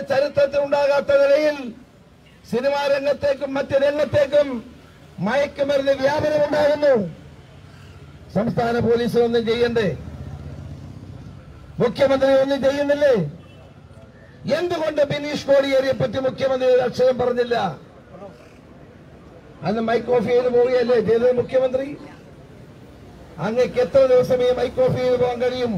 ചരിത്രത്തിൽ ഉണ്ടാകാത്ത നിലയിൽ സിനിമാ രംഗത്തേക്കും മറ്റ് രംഗത്തേക്കും മയക്കുമരുന്ന് വ്യാപനം ഉണ്ടാകുന്നു സംസ്ഥാന പോലീസ് ഒന്നും ചെയ്യണ്ടേ മുഖ്യമന്ത്രി ഒന്നും ചെയ്യുന്നില്ലേ എന്തുകൊണ്ട് ബിനീഷ് കോടിയേരിയെ പറ്റി മുഖ്യമന്ത്രി ഒരു അക്ഷരം പറഞ്ഞില്ല അന്ന് മൈക്ക് ഓഫ് ചെയ്ത് പോവുകയല്ലേ ചെയ്തത് മുഖ്യമന്ത്രി അങ്ങക്ക് എത്ര ദിവസം ഈ മൈക്ക് ഓഫ് ചെയ്ത് പോകാൻ കഴിയും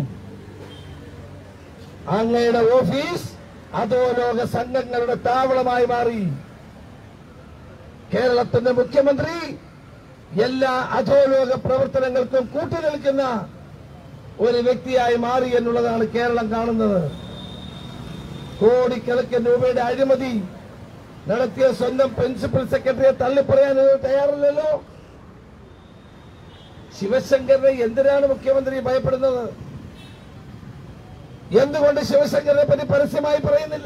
അങ്ങയുടെ ഓഫീസ് അധോലോക സംഘങ്ങളുടെ താവളമായി മാറി കേരളത്തിന്റെ മുഖ്യമന്ത്രി എല്ലാ അധോലോക പ്രവർത്തനങ്ങൾക്കും കൂട്ടുനിൽക്കുന്ന ഒരു വ്യക്തിയായി മാറി എന്നുള്ളതാണ് കേരളം കാണുന്നത് കോടിക്കണക്കിന് രൂപയുടെ അഴിമതി നടത്തിയ സ്വന്തം പ്രിൻസിപ്പൽ സെക്രട്ടറിയെ തള്ളിപ്പറയാൻ ഇത് തയ്യാറല്ലല്ലോ ശിവശങ്കറിനെ എന്തിനാണ് മുഖ്യമന്ത്രി ഭയപ്പെടുന്നത് എന്തുകൊണ്ട് ശിവശങ്കറിനെ പറ്റി പരസ്യമായി പറയുന്നില്ല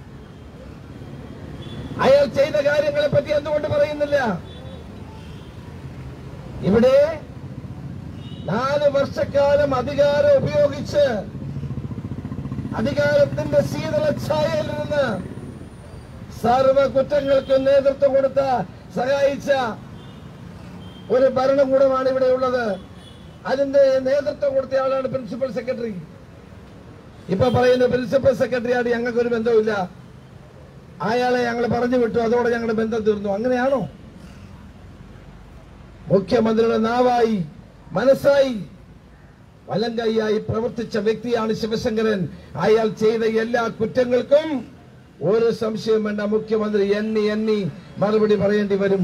അയാൾ ചെയ്ത കാര്യങ്ങളെ പറ്റി എന്തുകൊണ്ട് പറയുന്നില്ല ഇവിടെ നാല് വർഷക്കാലം അധികാരം ഉപയോഗിച്ച് അധികാരത്തിന്റെ ശീതള ഛായയിൽ നിന്ന് സർവ കുറ്റങ്ങൾക്കും നേതൃത്വം കൊടുത്ത സഹായിച്ച ഒരു ഭരണകൂടമാണ് ഇവിടെ ഉള്ളത് അതിന്റെ നേതൃത്വം കൊടുത്ത ആളാണ് പ്രിൻസിപ്പൽ സെക്രട്ടറി ഇപ്പൊ പറയുന്ന പ്രിൻസിപ്പൽ സെക്രട്ടറിയാണ് ഞങ്ങൾക്കൊരു ബന്ധവുമില്ല അയാളെ ഞങ്ങൾ പറഞ്ഞു വിട്ടു അതോടെ ഞങ്ങളുടെ ബന്ധം തീർന്നു അങ്ങനെയാണോ മുഖ്യമന്ത്രിയുടെ നാവായി മനസ്സായി വലങ്കൈയായി പ്രവർത്തിച്ച വ്യക്തിയാണ് ശിവശങ്കരൻ അയാൾ ചെയ്ത എല്ലാ കുറ്റങ്ങൾക്കും ഒരു സംശയം വേണ്ട മുഖ്യമന്ത്രി എണ്ണി എണ്ണി മറുപടി പറയേണ്ടി വരും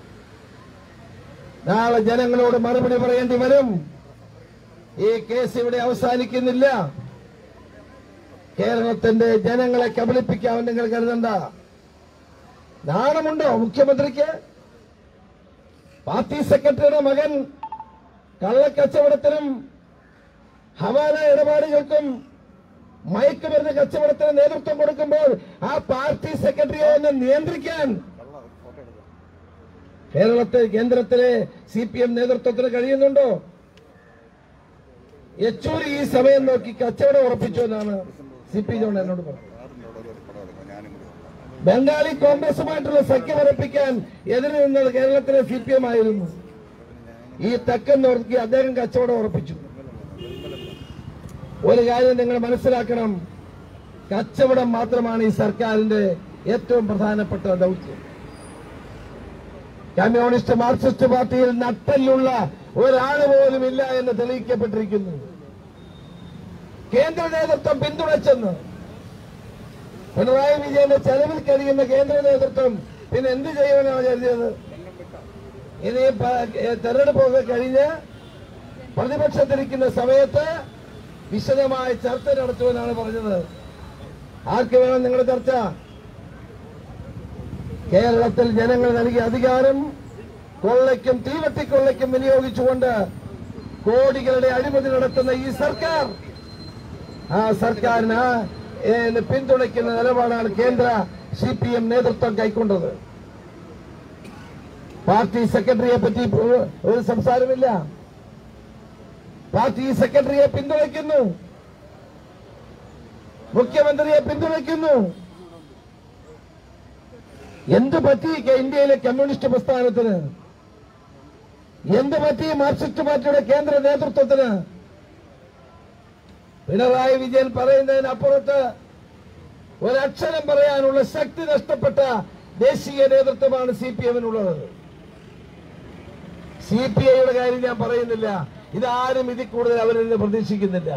നാളെ ജനങ്ങളോട് മറുപടി പറയേണ്ടി വരും ഈ കേസ് ഇവിടെ അവസാനിക്കുന്നില്ല കേരളത്തിന്റെ ജനങ്ങളെ കബളിപ്പിക്കാൻ നിങ്ങൾ കരുതണ്ട നാണമുണ്ടോ മുഖ്യമന്ത്രിക്ക് പാർട്ടി സെക്രട്ടറിയുടെ മകൻ കള്ളക്കച്ചവടത്തിനും ഹവാല ഇടപാടുകൾക്കും മയക്കുമരുന്ന് കച്ചവടത്തിന് നേതൃത്വം കൊടുക്കുമ്പോൾ ആ പാർട്ടി സെക്രട്ടറിയെ ഒന്ന് നിയന്ത്രിക്കാൻ കേരളത്തിൽ കേന്ദ്രത്തിലെ സി പി എം നേതൃത്വത്തിന് കഴിയുന്നുണ്ടോ യെച്ചൂരി ഈ സമയം നോക്കി കച്ചവടം ഉറപ്പിച്ചു എന്നാണ് സി പി ജോൺ എന്നോട് പറഞ്ഞത് ബംഗാളി കോൺഗ്രസുമായിട്ടുള്ള സഖ്യം ഉറപ്പിക്കാൻ എതിര് നിന്നത് കേരളത്തിലെ സി പി എം ആയിരുന്നു ഈ തെക്കൻ നോക്കി അദ്ദേഹം കച്ചവടം ഉറപ്പിച്ചു ഒരു കാര്യം നിങ്ങൾ മനസ്സിലാക്കണം കച്ചവടം മാത്രമാണ് ഈ സർക്കാരിന്റെ ഏറ്റവും പ്രധാനപ്പെട്ട ദൗത്യം കമ്മ്യൂണിസ്റ്റ് മാർക്സിസ്റ്റ് പാർട്ടിയിൽ നട്ടലുള്ള ഒരാൾ പോലും ഇല്ല എന്ന് തെളിയിക്കപ്പെട്ടിരിക്കുന്നു കേന്ദ്ര നേതൃത്വം പിന്തുണച്ചെന്ന് പിണറായി വിജയന്റെ ചെലവിൽ കഴിയുന്ന കേന്ദ്ര നേതൃത്വം പിന്നെ എന്ത് ചെയ്യുമെന്നാണ് കരുതിയത് ഇനി പ- ഏ, തെരഞ്ഞെടുപ്പൊക്കെ കഴിഞ്ഞ് പ്രതിപക്ഷത്തിരിക്കുന്ന സമയത്ത് വിശദമായ ചർച്ച നടത്തുമെന്നാണ് പറഞ്ഞത് ആർക്ക് വേണം നിങ്ങളുടെ ചർച്ച കേരളത്തിൽ ജനങ്ങൾ നൽകിയ അധികാരം കൊള്ളയ്ക്കും തീവട്ടിക്കൊള്ളയ്ക്കും വിനിയോഗിച്ചുകൊണ്ട് കോടികളുടെ അഴിമതി നടത്തുന്ന ഈ സർക്കാർ ആ സർക്കാരിന് ഏ, പിന്തുണയ്ക്കുന്ന നിലപാടാണ് കേന്ദ്ര സി പി എം നേതൃത്വം കൈക്കൊണ്ടത് പാർട്ടി സെക്രട്ടറിയെ പറ്റി ഒരു- ഒരു സംസാരമില്ല പാർട്ടി സെക്രട്ടറിയെ പിന്തുണയ്ക്കുന്നു മുഖ്യമന്ത്രിയെ പിന്തുണയ്ക്കുന്നു എന്ത് പറ്റി കെ- ഇന്ത്യയിലെ കമ്മ്യൂണിസ്റ്റ് പ്രസ്ഥാനത്തിന് എന്ത് പറ്റി മാർക്സിസ്റ്റ് പാർട്ടിയുടെ കേന്ദ്ര നേതൃത്വത്തിന് പിണറായി വിജയൻ പറയുന്നതിനപ്പുറത്ത് ഒരക്ഷരം പറയാനുള്ള ശക്തി നഷ്ടപ്പെട്ട ദേശീയ നേതൃത്വമാണ് സി പി എമ്മിനുള്ളത് സി പി ഐയുടെ കാര്യം ഞാൻ പറയുന്നില്ല ഇതാരും ഇതിൽ കൂടുതൽ അവരിൽ നിന്ന് പ്രതീക്ഷിക്കുന്നില്ല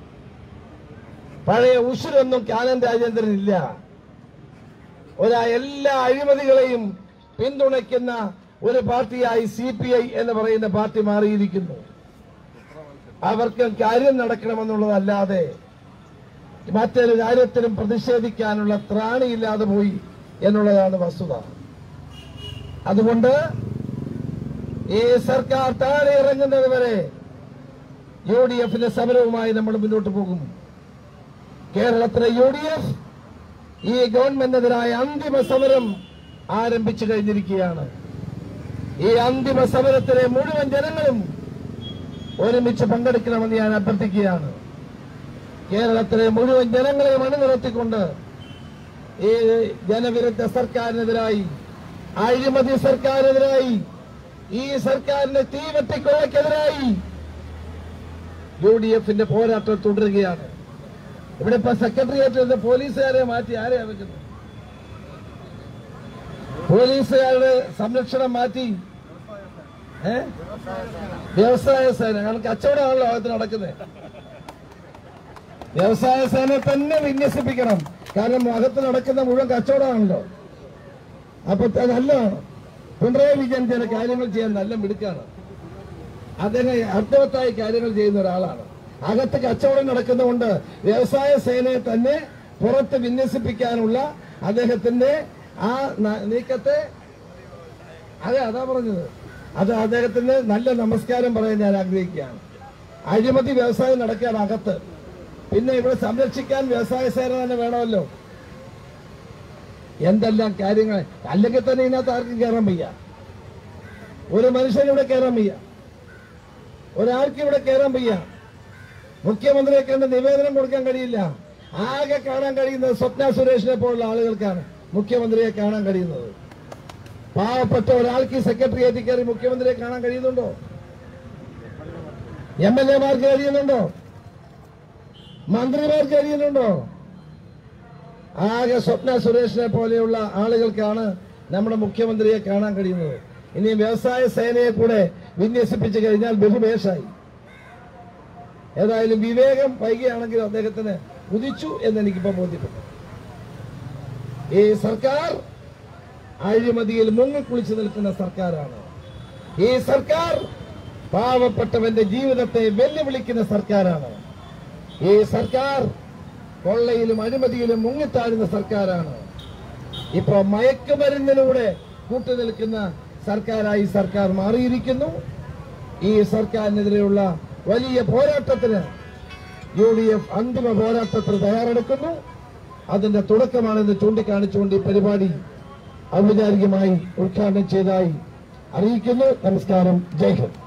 പഴയ ഉശിരൊന്നും കാനൻ രാജേന്ദ്രൻ ഇല്ല ഒരാ എല്ലാ അഴിമതികളെയും പിന്തുണയ്ക്കുന്ന ഒരു പാർട്ടിയായി സി പി ഐ എന്ന് പറയുന്ന പാർട്ടി മാറിയിരിക്കുന്നു അവർക്ക് കാര്യം നടക്കണമെന്നുള്ളതല്ലാതെ മറ്റൊരു കാര്യത്തിലും പ്രതിഷേധിക്കാനുള്ള ത്രാണിയില്ലാതെ പോയി എന്നുള്ളതാണ് വസ്തുത അതുകൊണ്ട് ഈ സർക്കാർ താഴെ ഇറങ്ങുന്നത് വരെ യു ഡി എഫിന്റെ സമരവുമായി നമ്മൾ മുന്നോട്ട് പോകും കേരളത്തിലെ യു ഡി എഫ് ഈ ഗവൺമെന്റിനെതിരായ അന്തിമ സമരം ആരംഭിച്ചു കഴിഞ്ഞിരിക്കുകയാണ് ഈ അന്തിമ സമരത്തിലെ മുഴുവൻ ജനങ്ങളും ഒരുമിച്ച് പങ്കെടുക്കണമെന്ന് ഞാൻ അഭ്യർത്ഥിക്കുകയാണ് കേരളത്തിലെ മുഴുവൻ ജനങ്ങളെയും അണിനിരത്തിക്കൊണ്ട് ഈ ജനവിരുദ്ധ സർക്കാരിനെതിരായി അഴിമതി സർക്കാരിനെതിരായി ഈ സർക്കാരിന്റെ തീവെട്ടിക്കൊള്ളക്കെതിരായി യു ഡി എഫിന്റെ പോരാട്ടം തുടരുകയാണ് ഇവിടെ ഇപ്പൊ സെക്രട്ടേറിയറ്റിൽ നിന്ന് പോലീസുകാരെ മാറ്റി ആരെയാ വെക്കുന്നത് പോലീസുകാരുടെ സംരക്ഷണം മാറ്റി ഏ വ്യവസായ സേന കാരണം കച്ചവടമാണല്ലോ അകത്ത് നടക്കുന്നത് വ്യവസായ സേന തന്നെ വിന്യസിപ്പിക്കണം കാരണം അകത്ത് നടക്കുന്ന മുഴുവൻ കച്ചവടമാണല്ലോ അപ്പൊ അത് നല്ലതാണ് പിണറായി വിജയൻ ചില കാര്യങ്ങൾ ചെയ്യാൻ നല്ല മിടുക്കാണ് അദ്ദേഹം അർത്ഥവത്തായ കാര്യങ്ങൾ ചെയ്യുന്ന ഒരാളാണ് അകത്ത് കച്ചവടം നടക്കുന്നതുകൊണ്ട് വ്യവസായ സേനയെ തന്നെ പുറത്ത് വിന്യസിപ്പിക്കാനുള്ള അദ്ദേഹത്തിന്റെ ആ ന- നീക്കത്തെ അതെ അതാ പറഞ്ഞത് അത് അദ്ദേഹത്തിന് നല്ല നമസ്കാരം പറയാൻ ഞാൻ ആഗ്രഹിക്കുകയാണ് അഴിമതി വ്യവസായം നടക്കുകയാണ് അകത്ത് പിന്നെ ഇവിടെ സംരക്ഷിക്കാൻ വ്യവസായ സേന തന്നെ വേണമല്ലോ എന്തെല്ലാം കാര്യങ്ങൾ അല്ലെങ്കിൽ തന്നെ ഇതിനകത്ത് ആർക്കും കയറാൻ വയ്യ ഒരു മനുഷ്യന് ഇവിടെ കയറാൻ വയ്യ ഒരാൾക്കും ഇവിടെ കയറാൻ വയ്യ മുഖ്യമന്ത്രിയെ കണ്ട് നിവേദനം കൊടുക്കാൻ കഴിയില്ല ആകെ കാണാൻ കഴിയുന്നത് സ്വപ്ന സുരേഷിനെ പോലുള്ള ആളുകൾക്കാണ് മുഖ്യമന്ത്രിയെ കാണാൻ കഴിയുന്നത് പാവപ്പെട്ട ഒരാൾക്ക് ഈ സെക്രട്ടേറിയറ്റിൽ കയറി മുഖ്യമന്ത്രിയെ കാണാൻ കഴിയുന്നുണ്ടോ എം എൽ എമാർക്ക് കഴിയുന്നുണ്ടോ മന്ത്രിമാർക്ക് കഴിയുന്നുണ്ടോ ആകെ സ്വപ്ന സുരേഷിനെ പോലെയുള്ള ആളുകൾക്കാണ് നമ്മുടെ മുഖ്യമന്ത്രിയെ കാണാൻ കഴിയുന്നത് ഇനി വ്യവസായ സേനയെ കൂടെ വിന്യസിപ്പിച്ചു കഴിഞ്ഞാൽ ബഹുഭേഷായി ഏതായാലും വിവേകം വൈകിയാണെങ്കിൽ അദ്ദേഹത്തിന് ഉദിച്ചു എന്ന് എനിക്കിപ്പോ ബോധ്യപ്പെട്ടു ഈ സർക്കാർ അഴിമതിയിൽ മുങ്ങിക്കുളിച്ചു നിൽക്കുന്ന സർക്കാരാണ് ഈ സർക്കാർ പാവപ്പെട്ടവന്റെ ജീവിതത്തെ വെല്ലുവിളിക്കുന്ന സർക്കാരാണ് ഈ സർക്കാർ കൊള്ളയിലും അഴിമതിയിലും മുങ്ങിത്താഴുന്ന സർക്കാരാണ് ഇപ്പൊ മയക്കുമരുന്നിലൂടെ കൂട്ടുനിൽക്കുന്ന സർക്കാരായി സർക്കാർ മാറിയിരിക്കുന്നു ഈ സർക്കാരിനെതിരെയുള്ള വലിയ പോരാട്ടത്തിന് യു ഡി എഫ് അന്തിമ പോരാട്ടത്തിന് തയ്യാറെടുക്കുന്നു അതിന്റെ തുടക്കമാണെന്ന് ചൂണ്ടിക്കാണിച്ചുകൊണ്ട് ഈ പരിപാടി ഔപചാരികമായി ഉദ്ഘാടനം ചെയ്തതായി അറിയിക്കുന്നു നമസ്കാരം ജയ് ഹിന്ദ്